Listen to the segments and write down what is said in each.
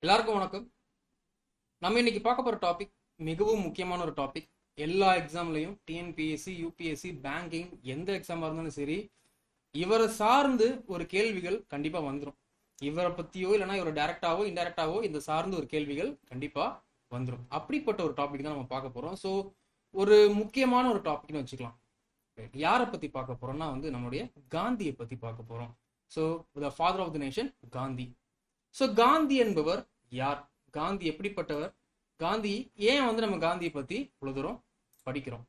எல்லாருக்கும் வணக்கம் நம்ம இன்னைக்கு பார்க்க போற டாபிக் மிகவும் முக்கியமான ஒரு டாபிக் எல்லா எக்ஸாம்லையும் டிஎன்பிஎஸ்சி யூபிஎஸ்சி பேங்கிங் எந்த எக்ஸாமா இருந்தாலும் சரி இவரை சார்ந்து ஒரு கேள்விகள் கண்டிப்பா வந்துடும் இவரை பத்தியோ இல்லைன்னா இவரை டைரக்டாவோ இன்டைரக்டாவோ இந்த சார்ந்து ஒரு கேள்விகள் கண்டிப்பா வந்துடும் அப்படிப்பட்ட ஒரு டாபிக் தான் நம்ம பார்க்க போறோம் ஸோ ஒரு முக்கியமான ஒரு டாபிக்னு வச்சுக்கலாம் Right. யாரை பத்தி பார்க்க போறோம்னா வந்து நம்மளுடைய காந்தியை பத்தி பார்க்க போறோம் so the father of the nation Gandhi so Gandhi என்பவர் யார் காந்தி எப்படிப்பட்டவர் காந்தி ஏன் வந்து நம்ம காந்தியை பத்தி இவ்வளவு தூரம் படிக்கிறோம்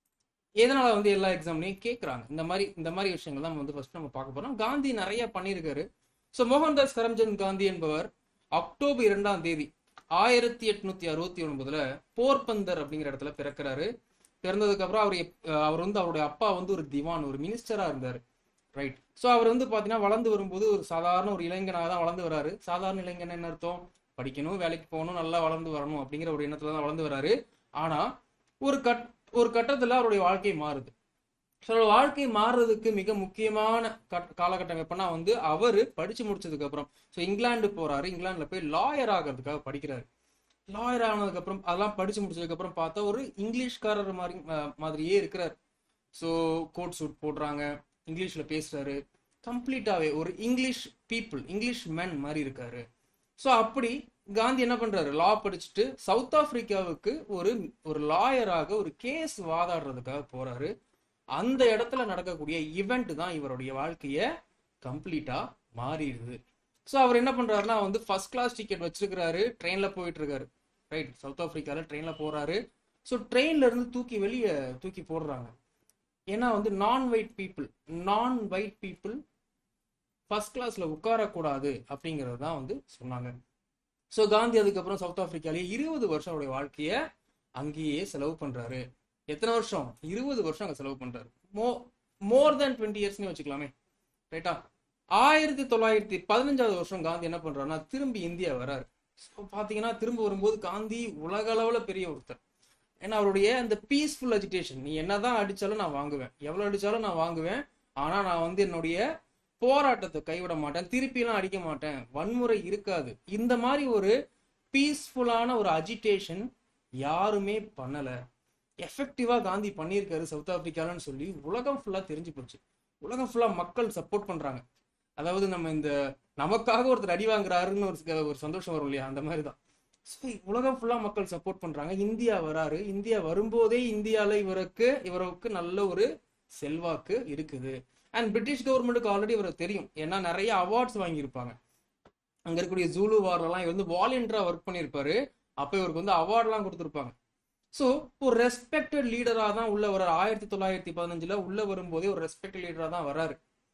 எதனால வந்து எல்லா எக்ஸாம்லையும் கேட்குறாங்க இந்த மாதிரி இந்த மாதிரி விஷயங்கள் தான் நம்ம வந்து ஃபர்ஸ்ட் நம்ம பார்க்க போறோம் காந்தி நிறைய பண்ணியிருக்காரு ஸோ மோகன்தாஸ் கரம்சந்த் காந்தி என்பவர் அக்டோபர் இரண்டாம் தேதி ஆயிரத்தி எட்நூத்தி அறுபத்தி ஒன்பதுல போர்பந்தர் அப்படிங்கிற இடத்துல பிறக்கிறாரு பிறந்ததுக்கு அப்புறம் அவர் எப்- அவர் வந்து அவருடைய அப்பா வந்து ஒரு திவான் ஒரு மினிஸ்டரா இருந்தார் ரைட் ஸோ அவர் வந்து பார்த்தீங்கன்னா வளர்ந்து வரும்போது ஒரு சாதாரண ஒரு இளைஞனாக தான் வளர்ந்து வராரு சாதாரண இளைஞன் என்ன அர்த்தம் படிக்கணும் வேலைக்கு போகணும் நல்லா வளர்ந்து வரணும் அப்படிங்கிற ஒரு எண்ணத்துல தான் வளர்ந்து வராரு ஆனா ஒரு கட் ஒரு கட்டத்துல அவருடைய வாழ்க்கை மாறுது ஸோ அவரோட வாழ்க்கை மாறுறதுக்கு மிக முக்கியமான கட் காலகட்டம் எப்படின்னா வந்து அவர் படிச்சு முடிச்சதுக்கு அப்புறம் ஸோ இங்கிலாந்து போறாரு இங்கிலாந்துல போய் லாயர் ஆகிறதுக்காக படிக்கிறாரு லாயர் ஆனதுக்கு அப்புறம் அதெல்லாம் படிச்சு முடிச்சதுக்கு அப்புறம் பார்த்தா ஒரு இங்கிலீஷ்காரர் மாதிரி அஹ், மாதிரியே இருக்கிறார் ஸோ கோட் சூட் போடுறாங்க இங்கிலீஷ்ல பேசுறாரு கம்ப்ளீட்டாவே ஒரு இங்கிலீஷ் பீப்புள் இங்கிலீஷ் men மாதிரி இருக்காரு ஸோ அப்படி காந்தி என்ன பண்றாரு லா படிச்சுட்டு சவுத் ஆப்பிரிக்காவுக்கு ஒரு ஒரு லாயராக ஒரு கேஸ் வாதாடுறதுக்காக போறாரு அந்த இடத்துல நடக்கக்கூடிய ஈவெண்ட் தான் இவருடைய வாழ்க்கைய கம்ப்ளீட்டா மாறிடுது ஸோ அவர் என்ன பண்றாருன்னா வந்து ஃபர்ஸ்ட் கிளாஸ் டிக்கெட் வச்சிருக்கிறாரு ட்ரெயின்ல போயிட்டு இருக்காரு ரைட் சவுத் ஆப்பிரிக்கால ட்ரெயின்ல போறாரு ஸோ ட்ரெயின்ல இருந்து தூக்கி வெளியே தூக்கி போடுறாங்க ஏன்னா வந்து non white people non white people first கிளாஸ்ல உட்காரக்கூடாது அப்படிங்கிறது தான் வந்து சொன்னாங்க ஸோ காந்தி அதுக்கப்புறம் சவுத் ஆப்பிரிக்காலேயே இருபது வருஷம் அவருடைய வாழ்க்கைய அங்கேயே செலவு பண்றாரு எத்தனை வருஷம் இருபது வருஷம் அங்க செலவு பண்றாரு மோ மோர் தென் டுவெண்ட்டி இயர்ஸ்னு வச்சுக்கலாமே ரைட்டா ஆயிரத்தி தொள்ளாயிரத்தி பதினஞ்சாவது வருஷம் காந்தி என்ன பண்றாருன்னா திரும்பி இந்தியா வராரு ஸோ பாத்தீங்கன்னா திரும்ப வரும்போது காந்தி உலக அளவுல பெரிய ஒருத்தர் ஏன்னா அவருடைய அந்த பீஸ்ஃபுல் அஜிடேஷன் நீ என்னதான் அடிச்சாலும் நான் வாங்குவேன் எவ்வளவு அடிச்சாலும் நான் வாங்குவேன் ஆனா நான் வந்து என்னுடைய போராட்டத்தை கைவிட மாட்டேன் திருப்பிலாம் அடிக்க மாட்டேன் வன்முறை இருக்காது இந்த மாதிரி ஒரு பீஸ்ஃபுல்லான ஒரு அஜிடேஷன் யாருமே பண்ணல எஃபெக்டிவா காந்தி பண்ணியிருக்காரு சவுத் ஆப்பிரிக்காலன்னு சொல்லி உலகம் ஃபுல்லா தெரிஞ்சு போச்சு உலகம் ஃபுல்லா மக்கள் சப்போர்ட் பண்றாங்க அதாவது நம்ம இந்த நமக்காக ஒருத்தர் அடி வாங்குறாருன்னு ஒரு சி- ஒரு சந்தோஷம் வரும் இல்லையா அந்த மாதிரி தான் ஸோ உலகம் ஃபுல்லா மக்கள் சப்போர்ட் பண்றாங்க இந்தியா வராரு இந்தியா வரும்போதே இந்தியால இவருக்கு இவருக்கு நல்ல ஒரு செல்வாக்கு இருக்குது அண்ட் பிரிட்டிஷ் கவர்மெண்ட்டுக்கு ஆல்ரெடி இவரை தெரியும் ஏன்னா நிறைய அவார்ட்ஸ் வாங்கியிருப்பாங்க அங்க இருக்கக்கூடிய ஜூலு வார்லாம் இவர் வந்து வாலண்டியரா ஒர்க் பண்ணியிருப்பாரு அப்ப இவருக்கு வந்து அவார்ட்லாம் கொடுத்துருப்பாங்க ஸோ ஒரு ரெஸ்பெக்டட் லீடரா தான் உள்ள வர்றாரு ஆயிரத்தி தொள்ளாயிரத்தி பதினஞ்சுல உள்ள வரும்போதே ஒரு ரெஸ்பெக்டட் லீடரா தான் வராரு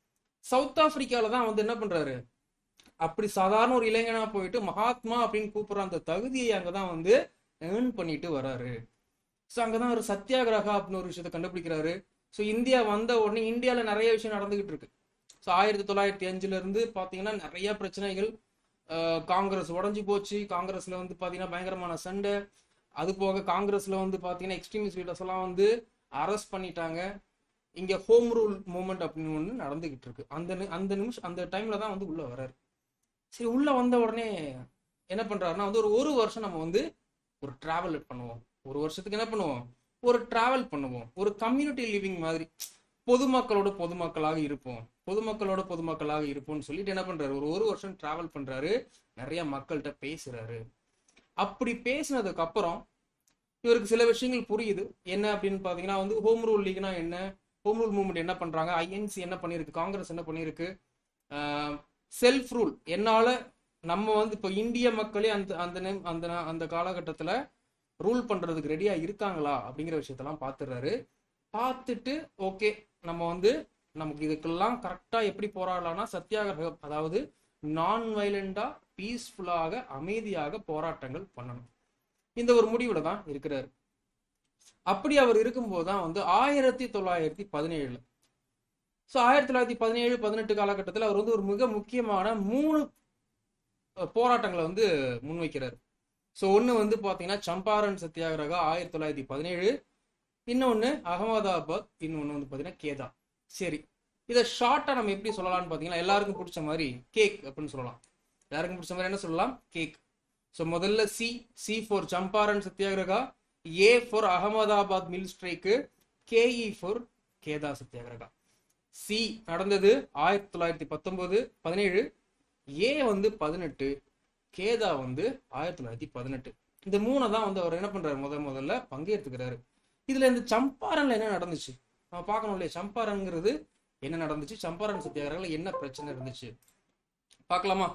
சவுத் ஆப்பிரிக்கால தான் வந்து என்ன பண்றாரு அப்படி சாதாரண ஒரு இளைஞனா போயிட்டு மகாத்மா அப்படின்னு கூப்பிடுற அந்த தகுதியை அங்கதான் வந்து ஏர்ன் பண்ணிட்டு வராரு ஸோ அங்கதான் ஒரு சத்தியாகிரகா அப்படின்னு ஒரு விஷயத்தை கண்டுபிடிக்கிறாரு ஸோ இந்தியா வந்த உடனே இந்தியால நிறைய விஷயம் நடந்துகிட்டு இருக்கு ஸோ ஆயிரத்தி தொள்ளாயிரத்தி அஞ்சுல இருந்து பாத்தீங்கன்னா நிறைய பிரச்சனைகள் அஹ், காங்கிரஸ் உடைஞ்சு போச்சு காங்கிரஸ்ல வந்து பாத்தீங்கன்னா பயங்கரமான சண்டை அது போக காங்கிரஸ்ல வந்து பாத்தீங்கன்னா எக்ஸ்ட்ரீமிஸ்ட் லீடர்ஸ் எல்லாம் வந்து அரெஸ்ட் பண்ணிட்டாங்க இங்க ஹோம் ரூல் மூவ்மெண்ட் அப்படின்னு ஒன்று நடந்துகிட்டு இருக்கு அந்த நி- அந்த நிமிஷம் அந்த டைம்ல தான் வந்து உள்ள வராரு சரி உள்ள வந்த உடனே என்ன பண்றாருன்னா வந்து ஒரு ஒரு வருஷம் நம்ம வந்து ஒரு டிராவல் பண்ணுவோம் ஒரு வருஷத்துக்கு என்ன பண்ணுவோம் ஒரு டிராவல் பண்ணுவோம் ஒரு கம்யூனிட்டி லிவிங் மாதிரி பொதுமக்களோட பொதுமக்களாக இருப்போம் பொதுமக்களோட பொதுமக்களாக இருப்போம்னு சொல்லிட்டு என்ன பண்றாரு ஒரு ஒரு வருஷம் டிராவல் பண்றாரு நிறைய மக்கள்கிட்ட பேசுறாரு அப்படி பேசினதுக்கு அப்புறம் இவருக்கு சில விஷயங்கள் புரியுது என்ன அப்படின்னு பாத்தீங்கன்னா வந்து ஹோம் ரூல் லீக்னா என்ன ஹோம் ரூல் மூவ்மெண்ட் என்ன பண்றாங்க ஐஎன்சி என்ன பண்ணிருக்கு காங்கிரஸ் என்ன பண்ணிருக்கு செல்ஃப் ரூல் என்னால நம்ம வந்து இப்போ இந்திய மக்களே அந்த அந்த நேம்- அந்த நே- அந்த காலகட்டத்துல ரூல் பண்றதுக்கு ரெடியா இருக்காங்களா அப்படிங்கிற விஷயத்தெல்லாம் பார்த்துடுறாரு பார்த்துட்டு ஓகே நம்ம வந்து நமக்கு இதுக்கெல்லாம் கரெக்டா எப்படி போராடலாம்னா சத்தியாகிரகம் அதாவது நான் வயலண்டா பீஸ்ஃபுல்லாக அமைதியாக போராட்டங்கள் பண்ணணும் இந்த ஒரு முடிவுல தான் இருக்கிறாரு அப்படி அவர் இருக்கும்போது தான் வந்து ஆயிரத்தி தொள்ளாயிரத்தி பதினேழுல ஸோ ஆயிரத்தி தொள்ளாயிரத்தி பதினேழு பதினெட்டு காலகட்டத்தில் அவர் வந்து ஒரு மிக முக்கியமான மூணு அஹ், போராட்டங்களை வந்து முன்வைக்கிறார் ஸோ ஒன்று வந்து பார்த்தீங்கன்னா சம்பாரன் சத்தியாகிரகா ஆயிரத்தி தொள்ளாயிரத்தி பதினேழு இன்னொன்று அகமதாபாத் இன்னொன்று வந்து பார்த்தீங்கன்னா கேதா சரி இதை ஷார்ட்டாக நம்ம எப்படி சொல்லலாம்னு பார்த்தீங்கன்னா எல்லாருக்கும் பிடிச்ச மாதிரி கேக் அப்படின்னு சொல்லலாம் எல்லாருக்கும் பிடிச்ச மாதிரி என்ன சொல்லலாம் கேக் ஸோ முதல்ல C C for Champaran Satyagraha A for Ahmedabad mill strike K E for Kheda Satyagraha C நடந்தது ஆயிரத்தி தொள்ளாயிரத்தி பத்தொன்பது பதினேழு ஏ வந்து பதினெட்டு கேதா வந்து ஆயிரத்தி தொள்ளாயிரத்தி பதினெட்டு இந்த மூணை தான் வந்து அவர் என்ன பண்றாரு முத முதல்ல பங்கேற்றுக்கிறாரு இதுல இந்த சம்பாரன்ல என்ன நடந்துச்சு நம்ம பார்க்கணும் இல்லையா சம்பாரன்ங்கிறது என்ன நடந்துச்சு சம்பாரன் சத்தியாகிரகத்தில் என்ன பிரச்சனை இருந்துச்சு பார்க்கலாமா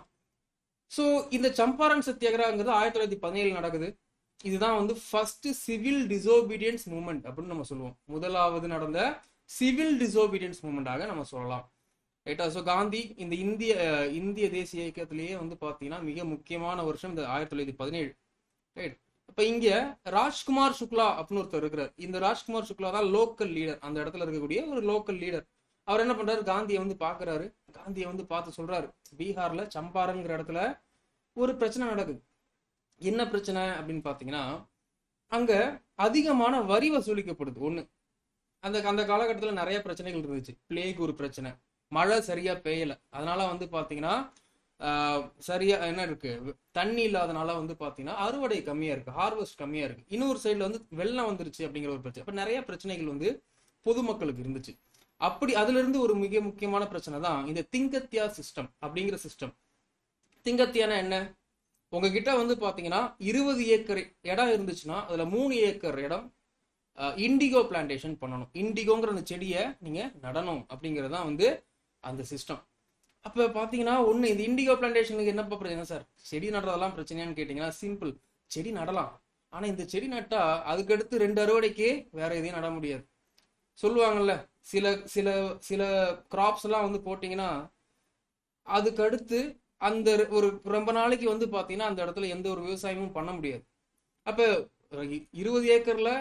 ஸோ இந்த சம்பாரன் சத்தியாகிரகங்கிறது ஆயிரத்தி தொள்ளாயிரத்தி பதினேழு நடக்குது இதுதான் வந்து ஃபர்ஸ்ட் சிவில் டிசோபீடியன்ஸ் மூமெண்ட் அப்படின்னு நம்ம சொல்லுவோம் முதலாவது நடந்த சிவில் டிசோபீடியன்ஸ் மூமெண்டாக நம்ம சொல்லலாம் ரைட்டா ஸோ காந்தி இந்த இந்திய அஹ், இந்திய தேசிய இயக்கத்திலேயே வந்து பார்த்தீங்கன்னா மிக முக்கியமான வருஷம் இந்த ஆயிரத்தி தொள்ளாயிரத்தி பதினேழு ரைட் இப்போ இங்க ராஜ்குமார் சுக்லா அப்படின்னு ஒருத்தர் இருக்கிறார் இந்த ராஜ்குமார் சுக்லா தான் லோக்கல் லீடர் அந்த இடத்துல இருக்கக்கூடிய ஒரு லோக்கல் லீடர் அவர் என்ன பண்றாரு காந்தியை வந்து பாக்குறாரு காந்தியை வந்து பார்த்து சொல்றாரு பீகார்ல சம்பாரன்ங்கிற இடத்துல ஒரு பிரச்சனை நடக்குது என்ன பிரச்சனை அப்படின்னு பாத்தீங்கன்னா அங்க அதிகமான வரி வசூலிக்கப்படுது ஒண்ணு அந்த அந்த காலகட்டத்துல நிறைய பிரச்சனைகள் இருந்துச்சு பிளேக் ஒரு பிரச்சனை மழை சரியா பெய்யல அதனால வந்து பாத்தீங்கன்னா ஆஹ், சரியா என்ன இருக்கு தண்ணி இல்லாதனால வந்து பாத்தீங்கன்னா அறுவடை கம்மியா இருக்கு ஹார்வெஸ்ட் கம்மியா இருக்கு இன்னொரு சைடுல வந்து வெள்ளம் வந்துருச்சு அப்படிங்கிற ஒரு பிரச்சனை அப்ப நிறைய பிரச்சனைகள் வந்து பொதுமக்களுக்கு இருந்துச்சு அப்படி அதுல இருந்து ஒரு மிக முக்கியமான பிரச்சனை தான் இந்த திங்கத்தியா சிஸ்டம் அப்படிங்கிற சிஸ்டம் திங்கத்தியானா என்ன உங்ககிட்ட வந்து பாத்தீங்கன்னா இருபது ஏக்கர் இடம் இருந்துச்சுன்னா அதுல மூணு ஏக்கர் இடம் இண்டிகோ பிளான்டேஷன் பண்ணணும் இண்டிகோங்கிற அந்த செடியை நீங்க நடணும் அப்படிங்கிறது தான் வந்து அந்த சிஸ்டம் அப்ப பாத்தீங்கன்னா ஒண்ணு இந்த இண்டிகோ பிளான்டேஷனுக்கு என்னப்பா பிரச்சனை சார் செடி நடுறதெல்லாம் பிரச்சனையான்னு கேட்டீங்கன்னா சிம்பிள் செடி நடலாம் ஆனா இந்த செடி நட்டா அதுக்கடுத்து ரெண்டு அறுவடைக்கு வேற எதையும் நட முடியாது சொல்லுவாங்கல்ல சில சில சில கிராப்ஸ் எல்லாம் வந்து போட்டீங்கன்னா அதுக்கு அடுத்து அந்த ஒரு ரொம்ப நாளைக்கு வந்து பாத்தீங்கன்னா அந்த இடத்துல எந்த ஒரு விவசாயமும் பண்ண முடியாது அப்ப இ- இருபது ஏக்கர்ல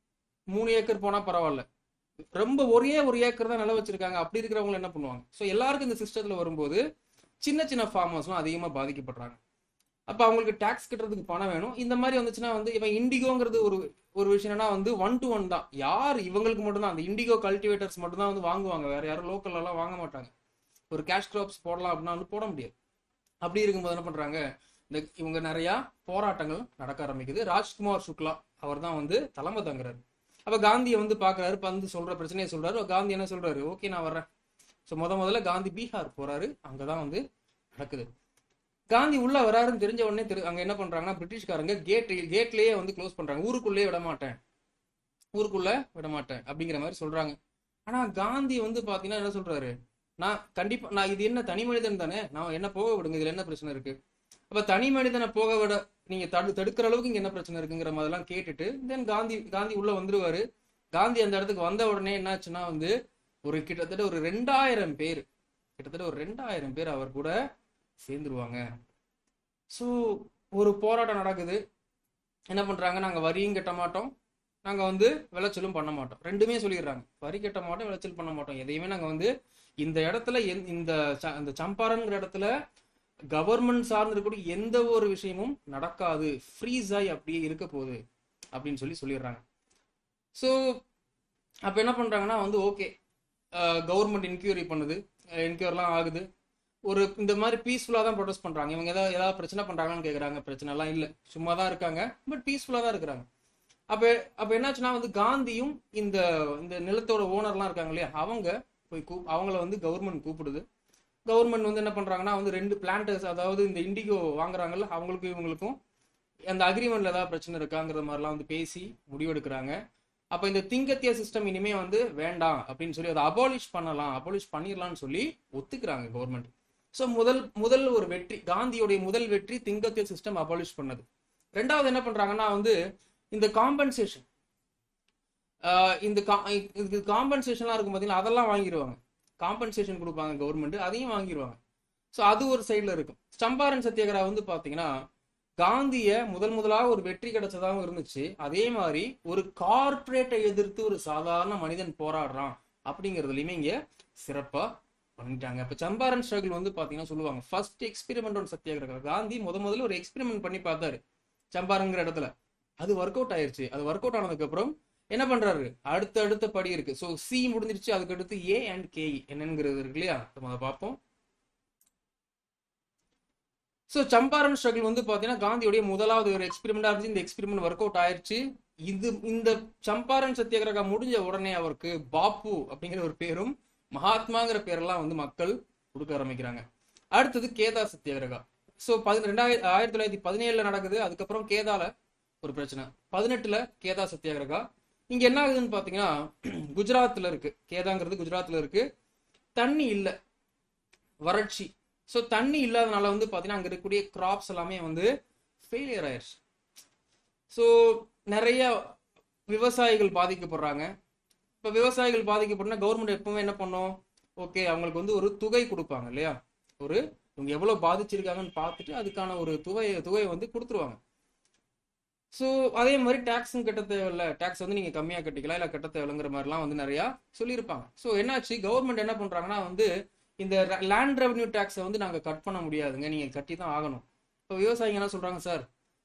மூணு ஏக்கர் போனா பரவாயில்ல ரொம்ப ஒரே ஒரு ஏக்கர் தான் நிலம் வச்சிருக்காங்க அப்படி இருக்கிறவங்க என்ன பண்ணுவாங்க ஸோ எல்லாருக்கும் இந்த சிஸ்டத்துல வரும்போது சின்ன சின்ன ஃபார்மர்ஸ்லாம் அதிகமா பாதிக்கப்படுறாங்க அப்ப அவங்களுக்கு டாக்ஸ் கட்டுறதுக்கு பணம் வேணும் இந்த மாதிரி வந்துச்சுன்னா வந்து இவன் இண்டிகோங்கிறது ஒரு ஒரு விஷயம்னா வந்து ஒன் டு ஒன் தான் யார் இவங்களுக்கு மட்டும்தான் அந்த இண்டிகோ கல்டிவேட்டர்ஸ் மட்டும்தான் வந்து வாங்குவாங்க வேற யாரும் லோக்கல்ல எல்லாம் வாங்க மாட்டாங்க ஒரு கேஷ் கிராப்ஸ் போடலாம் அப்படின்னா வந்து போட முடியாது அப்படி இருக்கும்போது என்ன பண்றாங்க இந்த இவங்க நிறைய போராட்டங்கள் நடக்க ஆரம்பிக்குது ராஜ்குமார் சுக்லா அவர் தான் வந்து தலைமை தங்குறாரு அப்ப காந்தியை வந்து பாக்குறாரு இப்ப வந்து சொல்ற பிரச்சனையை சொல்றாரு காந்தி என்ன சொல்றாரு ஓகே நான் வர்றேன் ஸோ முத முதல்ல காந்தி பீகார் போறாரு அங்கதான் வந்து நடக்குது காந்தி உள்ள வராருன்னு தெரிஞ்ச உடனே தெரி அங்க என்ன பண்றாங்கன்னா பிரிட்டிஷ்காரங்க கேட் கேட்லயே வந்து க்ளோஸ் பண்றாங்க ஊருக்குள்ளேயே விட மாட்டேன் ஊருக்குள்ள விட மாட்டேன் அப்படிங்கிற மாதிரி சொல்றாங்க ஆனா காந்தி வந்து பாத்தீங்கன்னா என்ன சொல்றாரு நான் கண்டிப்பா நான் இது என்ன தனி மனிதன் தானே நான் என்ன போக விடுங்க இதுல என்ன பிரச்சனை இருக்கு அப்ப தனி மனிதனை போக விட நீங்க தடு தடுக்கிற அளவுக்கு இங்க என்ன பிரச்சனை இருக்குங்கிற மாதிரிலாம் கேட்டுட்டு தென் காந்தி காந்தி உள்ள வந்துருவாரு காந்தி அந்த இடத்துக்கு வந்த உடனே என்னாச்சுன்னா வந்து ஒரு கிட்டத்தட்ட ஒரு ரெண்டாயிரம் பேர் கிட்டத்தட்ட ஒரு ரெண்டாயிரம் பேர் அவர் கூட சேர்ந்துருவாங்க ஸோ ஒரு போராட்டம் நடக்குது என்ன பண்றாங்க நாங்க வரியும் கட்ட மாட்டோம் நாங்க வந்து விளைச்சலும் பண்ண மாட்டோம் ரெண்டுமே சொல்லிடுறாங்க வரி கட்ட மாட்டோம் விளைச்சல் பண்ண மாட்டோம் எதையுமே நாங்க வந்து இந்த இடத்துல எந்- இந்த ச- இந்த சம்பாரன்ங்கிற இடத்துல கவர்மெண்ட் சார்ந்து இருக்கக்கூடிய எந்த ஒரு விஷயமும் நடக்காது ஃப்ரீஸ் ஆகி அப்படியே இருக்க போகுது அப்படின்னு சொல்லி சொல்லிடுறாங்க ஸோ அப்ப என்ன பண்றாங்கன்னா வந்து ஓகே கவர்மெண்ட் என்கொயரி பண்ணுது என்கொயரிலாம் ஆகுது ஒரு இந்த மாதிரி பீஸ்ஃபுல்லாக தான் ப்ரொடெஸ்ட் பண்றாங்க இவங்க ஏதாவது ஏதாவது பிரச்சனை பண்றாங்களான்னு கேட்குறாங்க பிரச்சனை எல்லாம் இல்லை சும்மா தான் இருக்காங்க பட் பீஸ்ஃபுல்லாக தான் இருக்கிறாங்க அப்ப அப்ப என்னாச்சுன்னா வந்து காந்தியும் இந்த இந்த நிலத்தோட ஓனர்லாம் இருக்காங்க இல்லையா அவங்க போய் கூ அவங்கள வந்து கவர்மெண்ட் கூப்பிடுது கவர்மெண்ட் வந்து என்ன பண்றாங்கன்னா வந்து ரெண்டு பிளான்டர்ஸ் அதாவது இந்த இண்டிகோ வாங்குறாங்கல்ல அவங்களுக்கும் இவங்களுக்கும் அந்த அக்ரிமெண்ட்ல ஏதாவது பிரச்சனை இருக்காங்கிற மாதிரிலாம் வந்து பேசி முடிவெடுக்கிறாங்க அப்ப இந்த திங்கத்திய சிஸ்டம் இனிமே வந்து வேண்டாம் அப்படின்னு சொல்லி அதை அபாலிஷ் பண்ணலாம் அபாலிஷ் பண்ணிடலாம்னு சொல்லி ஒத்துக்கிறாங்க கவர்மெண்ட் ஸோ முதல் முதல் ஒரு வெற்றி காந்தியுடைய முதல் வெற்றி திங்கத்திய சிஸ்டம் அபாலிஷ் பண்ணது ரெண்டாவது என்ன பண்றாங்கன்னா வந்து இந்த காம்பன்சேஷன் இந்த கா- இது காம்பன்சேஷன்லாம் இருக்கும் பார்த்தீங்களா அதெல்லாம் வாங்கிடுவாங்க காம்பன்சேஷன் கொடுப்பாங்க கவர்மெண்ட் அதையும் வாங்கிடுவாங்க ஸோ அது ஒரு சைடில் இருக்கும் சம்பாரன் சத்தியாகிரா வந்து பார்த்தீங்கன்னா காந்திய முதல் முதலாக ஒரு வெற்றி கிடைச்சதாகவும் இருந்துச்சு அதே மாதிரி ஒரு கார்ப்பரேட்டை எதிர்த்து ஒரு சாதாரண மனிதன் போராடுறான் அப்படிங்கிறதுலையுமே இங்க சிறப்பா பண்ணிட்டாங்க இப்ப சம்பாரன் ஸ்ட்ரகிள் வந்து பாத்தீங்கன்னா சொல்லுவாங்க first experiment one Satyagraha Gandhi முத முதல்ல ஒரு எக்ஸ்பெரிமெண்ட் பண்ணி பார்த்தாரு சம்பாரன்ங்கிற இடத்துல அது ஒர்க் அவுட் ஆயிருச்சு அது ஒர்க் அவுட் ஆனதுக்கு அப்புறம் என்ன பண்றாரு அடுத்த அடுத்த படி இருக்கு ஸோ சி முடிஞ்சிருச்சு அதுக்கு அடுத்து ஏ அண்ட் கே என்னங்கிறது இருக்கு இல்லையா நம்ம அதை பார்ப்போம் ஸோ சம்பாரன் ஸ்ட்ரகிள் வந்து பார்த்தீங்கன்னா காந்தியோடைய முதலாவது ஒரு எக்ஸ்பெரிமெண்டாக இருந்துச்சு இந்த எக்ஸ்பெரிமெண்ட் ஒர்க் அவுட் ஆயிருச்சு இது இந்த சம்பாரன் சத்தியாகிரகா முடிஞ்ச உடனே அவருக்கு பாப்பு அப்படிங்கிற ஒரு பேரும் மகாத்மாங்கிற பேரெல்லாம் வந்து மக்கள் கொடுக்க ஆரம்பிக்கிறாங்க அடுத்தது கேதா சத்தியாகிரகா ஸோ பதி ரெண்டாயிரத்தி ஆயிரத்தி தொள்ளாயிரத்தி பதினேழுல நடக்குது அதுக்கப்புறம் கேதால ஒரு பிரச்சனை பதினெட்டுல கேதா சத்தியாகிரகா இங்க என்ன ஆகுதுன்னு பாத்தீங்கன்னா குஜராத்ல இருக்கு கேதாங்கிறது குஜராத்ல இருக்கு தண்ணி இல்லை வறட்சி ஸோ தண்ணி இல்லாதனால வந்து பார்த்தீங்கன்னா அங்கே இருக்கக்கூடிய கிராப்ஸ் எல்லாமே வந்து ஃபெயிலியர் ஆயிடுச்சு ஸோ நிறைய விவசாயிகள் பாதிக்கப்படுறாங்க இப்போ விவசாயிகள் பாதிக்கப்படுனா கவர்மெண்ட் எப்பவுமே என்ன பண்ணும் ஓகே அவங்களுக்கு வந்து ஒரு தொகை கொடுப்பாங்க இல்லையா ஒரு இவங்க எவ்வளோ பாதிச்சிருக்காங்கன்னு பார்த்துட்டு அதுக்கான ஒரு தொகையை தொகையை வந்து கொடுத்துருவாங்க ஸோ அதே மாதிரி டேக்ஸும் கட்ட தேவையில்ல டேக்ஸ் வந்து நீங்கள் கம்மியாக கட்டிக்கலாம் இல்லை கட்ட தேவையில்லைங்கிற மாதிரிலாம் வந்து நிறையா சொல்லியிருப்பாங்க ஸோ என்னாச்சு கவர்மெண்ட் என்ன பண்ணுறாங்கன்னா வந்து இந்த லேண்ட் ரெவன்யூ டேக்ஸை வந்து நாங்கள் கட் பண்ண முடியாதுங்க நீங்கள் கட்டி தான் ஆகணும் இப்போ விவசாயிங்க என்ன சொல்கிறாங்க சார்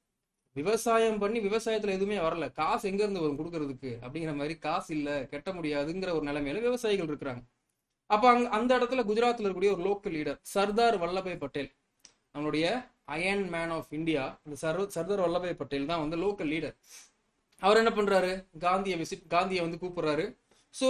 விவசாயம் பண்ணி விவசாயத்தில் எதுவுமே வரல காசு எங்கேருந்து வரும் கொடுக்கறதுக்கு அப்படிங்கிற மாதிரி காசு இல்லை கட்ட முடியாதுங்கிற ஒரு நிலைமையில விவசாயிகள் இருக்கிறாங்க அப்போ அங்க அந்த இடத்துல குஜராத்தில் இருக்கக்கூடிய ஒரு லோக்கல் லீடர் சர்தார் வல்லபாய் பட்டேல் நம்மளுடைய அயன் மேன் ஆஃப் இந்தியா இந்த சர் சர்தார் வல்லபாய் பட்டேல் தான் வந்து லோக்கல் லீடர் அவர் என்ன பண்றாரு காந்தியை விசிட் காந்தியை வந்து கூப்பிடுறாரு ஸோ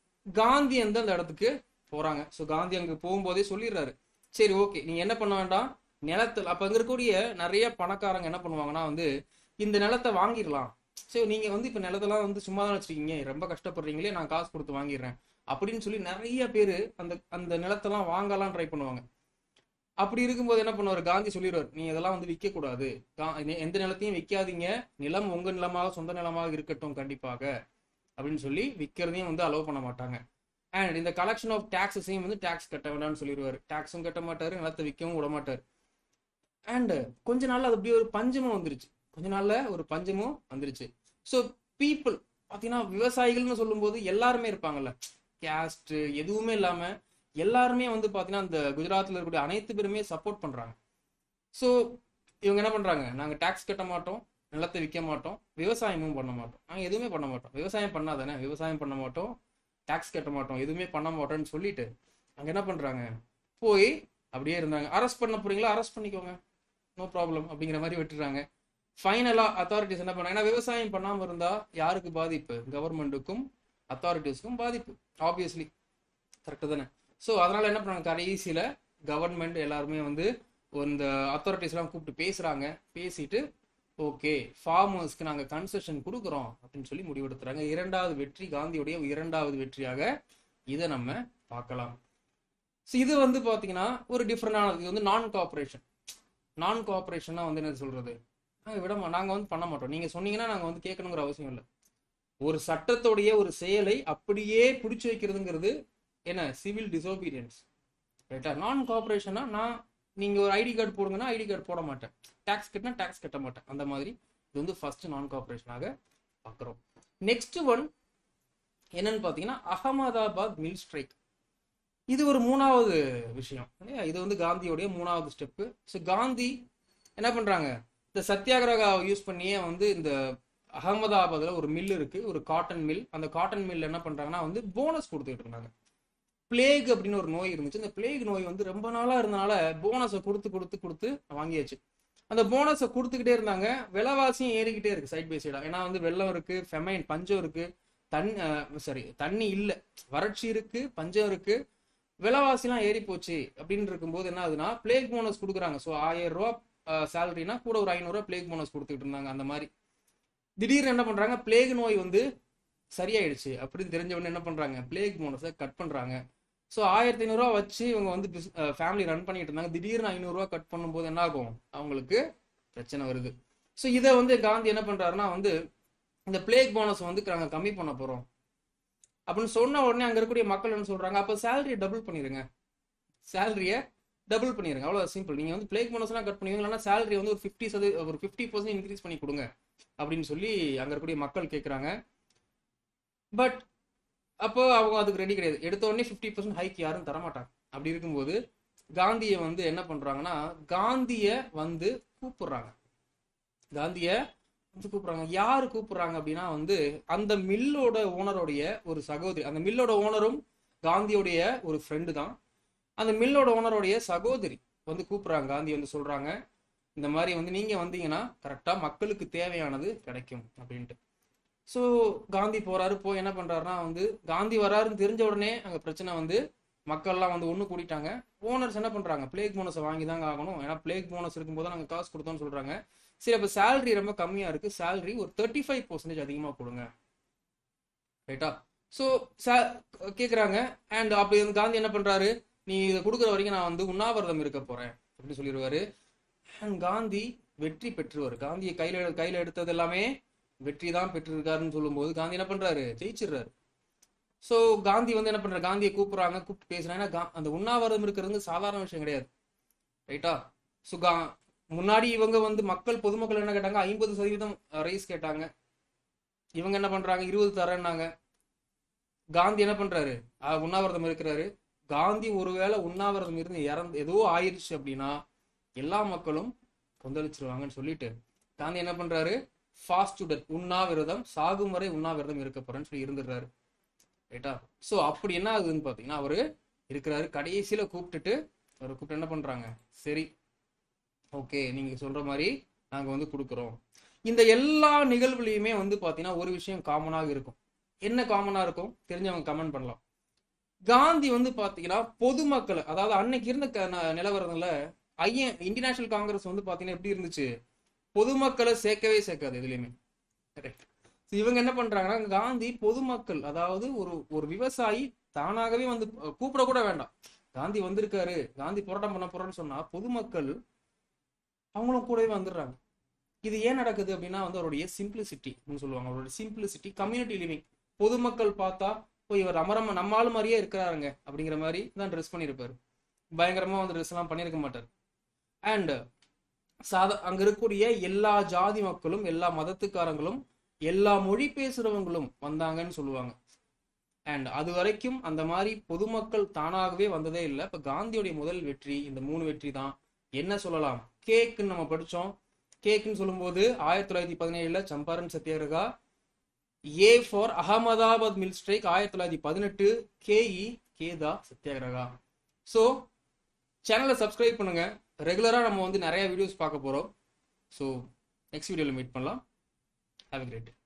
காந்தி வந்து அந்த இடத்துக்கு போறாங்க ஸோ காந்தி அங்கே போகும்போதே சொல்லிடுறாரு சரி ஓகே நீங்க என்ன பண்ண வேண்டாம் நிலத்தில் அப்ப அங்க இருக்கக்கூடிய நிறைய பணக்காரங்க என்ன பண்ணுவாங்கன்னா வந்து இந்த நிலத்தை வாங்கிடலாம் சரி நீங்க வந்து இப்ப நிலத்தெல்லாம் வந்து சும்மா தான் வச்சிருக்கீங்க ரொம்ப கஷ்டப்படுறீங்களே நான் காசு கொடுத்து வாங்கிடுறேன் அப்படின்னு சொல்லி நிறைய பேர் அந்த அந்த நிலத்தெல்லாம் வாங்கலாம் ட்ரை பண்ணுவாங்க அப்படி இருக்கும்போது என்ன பண்ணுவார் காந்தி சொல்லிடுவார் நீ இதெல்லாம் வந்து விற்க கூடாது கா- நீ- எந்த நிலத்தையும் விற்காதீங்க நிலம் உங்க நிலமாக சொந்த நிலமாக இருக்கட்டும் கண்டிப்பாக அப்படின்னு சொல்லி விற்கிறதையும் வந்து அலோவ் பண்ண மாட்டாங்க அண்ட் இந்த கலெக்ஷன் ஆஃப் டாக்ஸஸையும் வந்து டாக்ஸ் கட்ட வேண்டாம்னு சொல்லிடுவாரு டாக்ஸும் கட்ட மாட்டாரு நிலத்தை விற்கவும் விட மாட்டாரு அண்ட் கொஞ்ச நாள்ல அது அப்படியே ஒரு பஞ்சமும் வந்துருச்சு கொஞ்ச நாள்ல ஒரு பஞ்சமும் வந்துருச்சு ஸோ பீப்புள் பார்த்தீங்கன்னா விவசாயிகள்னு சொல்லும்போது எல்லாருமே இருப்பாங்கல்ல கேஸ்ட் எதுவுமே இல்லாம எல்லாருமே வந்து பார்த்தீங்கன்னா அந்த குஜராத்தில் இருக்கக்கூடிய அனைத்து பேருமே சப்போர்ட் பண்றாங்க ஸோ இவங்க என்ன பண்றாங்க நாங்க டாக்ஸ் கட்ட மாட்டோம் நிலத்தை விற்க மாட்டோம் விவசாயமும் பண்ண மாட்டோம் நாங்க எதுவுமே பண்ண மாட்டோம் விவசாயம் பண்ணாதானே விவசாயம் பண்ண மாட்டோம் டாக்ஸ் கட்ட மாட்டோம் எதுவுமே பண்ண மாட்டோம்னு சொல்லிட்டு அங்க என்ன பண்றாங்க போய் அப்படியே இருந்தாங்க அரெஸ்ட் பண்ண போறீங்களா அரெஸ்ட் பண்ணிக்கோங்க நோ ப்ராப்ளம் அப்படிங்கிற மாதிரி விட்டுறாங்க ஃபைனலா அத்தாரிட்டிஸ் என்ன பண்ணாங்க ஏன்னா விவசாயம் பண்ணாம இருந்தா யாருக்கு பாதிப்பு கவர்மெண்ட்டுக்கும் அத்தாரிட்டிஸ்க்கும் பாதிப்பு ஆப்வியஸ்லி கரெக்டு தானே ஸோ அதனால என்ன பண்ணாங்க கடைசியில கவர்மெண்ட் எல்லாருமே வந்து இந்த அத்தாரிட்டிஸ்லாம் கூப்பிட்டு பேசுறாங்க பேசிட்டு ஓகே ஃபார்மர்ஸ்க்கு நாங்கள் கன்செஷன் கொடுக்குறோம் அப்படின்னு சொல்லி முடிவெடுத்துறாங்க இரண்டாவது வெற்றி காந்தியுடைய இரண்டாவது வெற்றியாக இதை நம்ம பார்க்கலாம் ஸோ இது வந்து பார்த்தீங்கன்னா ஒரு டிஃப்ரெண்டானது இது வந்து நான் கோஆப்ரேஷன் நான் கோஆப்ரேஷன்னா வந்து என்ன சொல்றது நாங்கள் விட மா நாங்கள் வந்து பண்ண மாட்டோம் நீங்கள் சொன்னீங்கன்னா நாங்கள் வந்து கேட்கணுங்கிற அவசியம் இல்லை ஒரு சட்டத்துடைய ஒரு செயலை அப்படியே பிடிச்சி வைக்கிறதுங்கிறது என்ன சிவில் டிசோபீரியன்ஸ் ரைட்டா நான் கோஆப்ரேஷனா நான் நீங்கள் ஒரு ஐடி கார்டு போடுங்கன்னா ஐடி கார்டு போட மாட்டேன் டேக்ஸ் கட்டினா டேக்ஸ் கட்ட மாட்டேன் அந்த மாதிரி இது வந்து ஃபர்ஸ்ட் நான் கோஆப்ரேஷனாக பார்க்குறோம் நெக்ஸ்ட் ஒன் என்னன்னு பார்த்தீங்கன்னா அகமதாபாத் மில் ஸ்ட்ரைக் இது ஒரு மூணாவது விஷயம் இல்லையா இது வந்து காந்தியோடைய மூணாவது ஸ்டெப்பு ஸோ காந்தி என்ன பண்ணுறாங்க இந்த சத்தியாகிரகா யூஸ் பண்ணியே வந்து இந்த அகமதாபாத்தில் ஒரு மில் இருக்கு ஒரு காட்டன் மில் அந்த காட்டன் மில் என்ன பண்ணுறாங்கன்னா வந்து போனஸ் கொடுத்துட்டு இருந்தாங்க பிளேக் அப்படின்னு ஒரு நோய் இருந்துச்சு இந்த பிளேக் நோய் வந்து ரொம்ப நாளாக இருந்தனால போனஸை கொடுத்து கொடுத்து கொடுத்து வாங்கியாச்சு அந்த போனஸை கொடுத்துக்கிட்டே இருந்தாங்க விலைவாசியும் ஏறிக்கிட்டே இருக்கு சைட் பை சைடா ஏன்னா வந்து வெள்ளம் இருக்கு ஃபெமைன் பஞ்சம் இருக்கு தண்ணி சாரி தண்ணி இல்லை வறட்சி இருக்கு பஞ்சம் இருக்கு விலைவாசிலாம் ஏறி போச்சு அப்படின்னு இருக்கும்போது என்ன ஆகுதுன்னா பிளேக் போனஸ் கொடுக்குறாங்க ஸோ ஆயிரம் ரூபா சேலரினா கூட ஒரு ஐநூறுரூவா பிளேக் போனஸ் கொடுத்துட்டு இருந்தாங்க அந்த மாதிரி திடீர்னு என்ன பண்றாங்க பிளேக் நோய் வந்து சரியாயிடுச்சு அப்படின்னு தெரிஞ்ச உடனே என்ன பண்றாங்க பிளேக் போனஸை கட் பண்றாங்க ஸோ ஆயிரத்தி ஐநூறுரூவா வச்சு இவங்க வந்து ஃபேமிலி ரன் பண்ணிட்டு இருந்தாங்க திடீர்னு ஐநூறுரூவா கட் பண்ணும்போது என்ன ஆகும் அவங்களுக்கு பிரச்சனை வருது ஸோ இதை வந்து காந்தி என்ன பண்றாருன்னா வந்து இந்த பிளேக் போனஸ் வந்து நாங்கள் கம்மி பண்ண போறோம் அப்படின்னு சொன்ன உடனே அங்க இருக்கக்கூடிய மக்கள் என்ன சொல்றாங்க அப்போ சேலரியை டபுள் பண்ணிருங்க சேலரியை டபுள் பண்ணிருங்க அவ்வளோ சிம்பிள் நீங்க வந்து பிளேக் போனஸ்லாம் கட் பண்ணுவீங்க இல்லைன்னா சேலரி வந்து ஒரு ஃபிஃப்டி சதவீ ஒரு ஃபிஃப்டி பர்சன்ட் இன்க்ரீஸ் பண்ணி கொடுங்க அப்படின்னு சொல்லி அங்க இருக்கக்கூடிய மக்கள் கேட்குறாங்க பட் அப்போ அவங்க அதுக்கு ரெடி கிடையாது எடுத்த உடனே ஃபிஃப்டி பர்சன்ட் ஹைக் யாரும் தரமாட்டாங்க அப்படி இருக்கும்போது காந்தியை வந்து என்ன பண்றாங்கன்னா காந்திய வந்து கூப்பிடுறாங்க காந்திய வந்து கூப்பிடுறாங்க யாரு கூப்பிடுறாங்க அப்படின்னா வந்து அந்த மில்லோட ஓனருடைய ஒரு சகோதரி அந்த மில்லோட ஓனரும் காந்தியோடைய ஒரு ஃப்ரெண்டு தான் அந்த மில்லோட ஓனருடைய சகோதரி வந்து கூப்பிடுறாங்க காந்தி வந்து சொல்றாங்க இந்த மாதிரி வந்து நீங்க வந்தீங்கன்னா கரெக்டா மக்களுக்கு தேவையானது கிடைக்கும் அப்படின்ட்டு ஸோ காந்தி போறாரு போய் என்ன பண்றாருன்னா வந்து காந்தி வராருன்னு தெரிஞ்ச உடனே அங்க பிரச்சனை வந்து மக்கள்லாம் வந்து ஒன்று கூட்டிட்டாங்க ஓனர்ஸ் என்ன பண்றாங்க பிளேக் போனஸை வாங்கி தாங்க ஆகணும் ஏன்னா பிளேக் போனஸ் இருக்கும்போது நாங்கள் காசு கொடுத்தோம்னு சொல்றாங்க சரி அப்போ சேலரி ரொம்ப கம்மியா இருக்கு சேலரி ஒரு தேர்ட்டி ஃபைவ் பர்சன்டேஜ் அதிகமாக கொடுங்க ரைட்டா ஸோ கேட்குறாங்க அண்ட் அப்படி வந்து காந்தி என்ன பண்றாரு நீ இதை கொடுக்குற வரைக்கும் நான் வந்து உண்ணாவிரதம் இருக்க போறேன் அப்படின்னு சொல்லிடுவாரு அண்ட் காந்தி வெற்றி பெற்றுவார் காந்தியை கையில கையில எடுத்தது எல்லாமே வெற்றி தான் பெற்றிருக்காருன்னு சொல்லும்போது காந்தி என்ன பண்றாரு ஜெயிச்சிடுறாரு ஸோ காந்தி வந்து என்ன பண்றாரு காந்தியை கூப்பிடுறாங்க கூப்பிட்டு பேசுறாங்க ஏன்னா கா- அந்த உண்ணாவிரதம் இருக்கிறது வந்து சாதாரண விஷயம் கிடையாது ரைட்டா ஸோ கா முன்னாடி இவங்க வந்து மக்கள் பொதுமக்கள் என்ன கேட்டாங்க ஐம்பது சதவீதம் ரைஸ் கேட்டாங்க இவங்க என்ன பண்றாங்க இருபது தரேன்னாங்க காந்தி என்ன பண்றாரு அஹ் உண்ணாவிரதம் இருக்கிறாரு காந்தி ஒருவேளை உண்ணாவிரதம் இருந்து இறந்து ஏதோ ஆயிருச்சு அப்படின்னா எல்லா மக்களும் கொந்தளிச்சிருவாங்கன்னு சொல்லிட்டு காந்தி என்ன பண்றாரு ஃபாஸ்ட் டெத் உண்ணாவிரதம் சாகும் வரை உண்ணாவிரதம் இருக்க போறேன்னு சொல்லி இருந்துடுறாரு ரைட்டா ஸோ அப்படி என்ன ஆகுதுன்னு பார்த்தீங்கன்னா அவரு இருக்கிறாரு கடைசியில கூப்பிட்டுட்டு அவர் கூப்பிட்டு என்ன பண்றாங்க சரி ஓகே நீங்க சொல்ற மாதிரி நாங்க வந்து கொடுக்குறோம் இந்த எல்லா நிகழ்வுலையுமே வந்து பாத்தீங்கன்னா ஒரு விஷயம் காமனாக இருக்கும் என்ன காமனா இருக்கும் தெரிஞ்சவங்க கமெண்ட் பண்ணலாம் காந்தி வந்து பாத்தீங்கன்னா பொதுமக்களை அதாவது அன்னைக்கு இருந்த க- ந- நிலவரத்துல ஐயன் இந்தியன் நேஷனல் காங்கிரஸ் வந்து பாத்தீங்கன்னா எப்படி இருந்துச்சு பொதுமக்களை சேர்க்கவே சேர்க்காது எதுலையுமே Correct. So இவங்க என்ன பண்றாங்கன்னா காந்தி பொதுமக்கள் அதாவது ஒரு ஒரு விவசாயி தானாகவே வந்து அஹ், கூப்பிட கூட வேண்டாம் காந்தி வந்திருக்காரு காந்தி போராட்டம் பண்ண போறோம்னு சொன்னா பொதுமக்கள் அவங்களும் கூடவே வந்துடுறாங்க இது ஏன் நடக்குது அப்படின்னா வந்து அவருடைய சிம்பிளிசிட்டி சொல்லுவாங்க அவருடைய சிம்பிளிசிட்டி கம்யூனிட்டி லிவிங் பொதுமக்கள் பார்த்தா ஓ இவர் அமரம் நம்மால் மாதிரியே இருக்கிறாருங்க அப்படிங்கிற மாதிரி தான் ட்ரெஸ் பண்ணியிருப்பாரு பயங்கரமா வந்து ட்ரெஸ் எல்லாம் பண்ணியிருக்க மாட்டார் அண்ட் சாதா அங்க இருக்கக்கூடிய எல்லா ஜாதி மக்களும் எல்லா மதத்துக்காரங்களும் எல்லா மொழி பேசுறவங்களும் வந்தாங்கன்னு சொல்லுவாங்க அண்ட் அது வரைக்கும் அந்த மாதிரி பொதுமக்கள் தானாகவே வந்ததே இல்லை இப்ப காந்தியுடைய முதல் வெற்றி இந்த மூணு வெற்றி தான் என்ன சொல்லலாம் கேக்குன்னு நம்ம படிச்சோம் கேக்குன்னு சொல்லும்போது ஆயிரத்தி தொள்ளாயிரத்தி பதினேழுல Champaran Satyagraha A for Ahmedabad mill strike ஆயிரத்தி தொள்ளாயிரத்தி பதினெட்டு கேஇ கேதா சத்தியாகிரகா ஸோ சேனலை சப்ஸ்கிரைப் பண்ணுங்க ரெகுலராக நம்ம வந்து நிறைய வீடியோஸ் பார்க்க போகிறோம் ஸோ நெக்ஸ்ட் வீடியோவில் மீட் பண்ணலாம் ஹாவ் கிரேட்